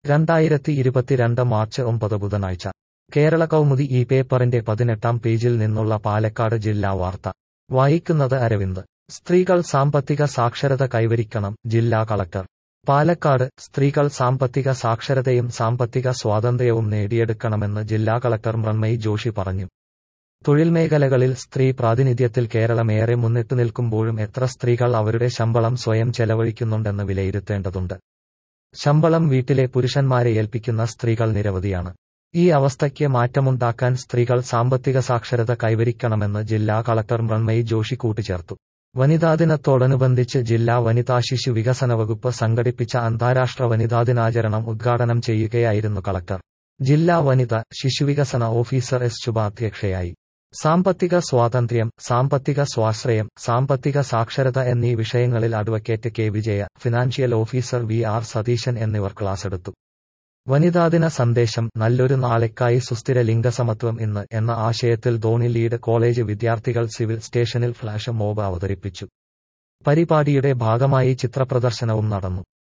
രണ്ടായിരത്തി ഇരുപത്തിരണ്ട് മാർച്ച് ഒമ്പത് ബുധനാഴ്ച കേരള കൗമുദി ഈ പേപ്പറിന്റെ പതിനെട്ടാം പേജിൽ നിന്നുള്ള പാലക്കാട് ജില്ലാ വാർത്ത വായിക്കുന്നത് അരവിന്ദ് സ്ത്രീകൾ സാമ്പത്തിക സാക്ഷരത കൈവരിക്കണം ജില്ലാ കളക്ടർ പാലക്കാട് സ്ത്രീകൾ സാമ്പത്തിക സാക്ഷരതയും സാമ്പത്തിക സ്വാതന്ത്ര്യവും നേടിയെടുക്കണമെന്ന് ജില്ലാ കളക്ടർ മൃണ്മയി ജോഷി പറഞ്ഞു തൊഴിൽ മേഖലകളിൽ സ്ത്രീ പ്രാതിനിധ്യത്തിൽ കേരളമേറെ മുന്നിട്ടു നിൽക്കുമ്പോഴും എത്ര സ്ത്രീകൾ അവരുടെ ശമ്പളം സ്വയം ചെലവഴിക്കുന്നുണ്ടെന്ന് വിലയിരുത്തേണ്ടതുണ്ട് ശമ്പളം വീട്ടിലെ പുരുഷന്മാരെ ഏൽപ്പിക്കുന്ന സ്ത്രീകൾ നിരവധിയാണ് ഈ അവസ്ഥയ്ക്ക് മാറ്റമുണ്ടാക്കാൻ സ്ത്രീകൾ സാമ്പത്തിക സാക്ഷരത കൈവരിക്കണമെന്ന് ജില്ലാ കളക്ടർ മൃണ്മയി ജോഷി കൂട്ടിച്ചേർത്തു വനിതാ ദിനത്തോടനുബന്ധിച്ച് ജില്ലാ വനിതാ ശിശു വികസന വകുപ്പ് സംഘടിപ്പിച്ച അന്താരാഷ്ട്ര വനിതാ ദിനാചരണം ഉദ്ഘാടനം ചെയ്യുകയായിരുന്നു കളക്ടർ ജില്ലാ വനിത ശിശുവികസന ഓഫീസർ എസ് ശുഭ അധ്യക്ഷയായി സാമ്പത്തിക സ്വാതന്ത്ര്യം സാമ്പത്തിക സ്വാശ്രയം സാമ്പത്തിക സാക്ഷരത എന്നീ വിഷയങ്ങളിൽ advocate K Vijaya financial officer V R Satheesan എന്നിവർ ക്ലാസെടുത്തു വനിതാദിന സന്ദേശം നല്ലൊരു നാളെക്കായി സുസ്ഥിര ലിംഗസമത്വം ഇന്ന് എന്ന ആശയത്തിൽ ധോണി ലീഡ് കോളേജ് വിദ്യാർത്ഥികൾ സിവിൽ സ്റ്റേഷനിൽ ഫ്ലാഷ് മോബ് അവതരിപ്പിച്ചു പരിപാടിയുടെ ഭാഗമായി ചിത്രപ്രദർശനവും നടന്നു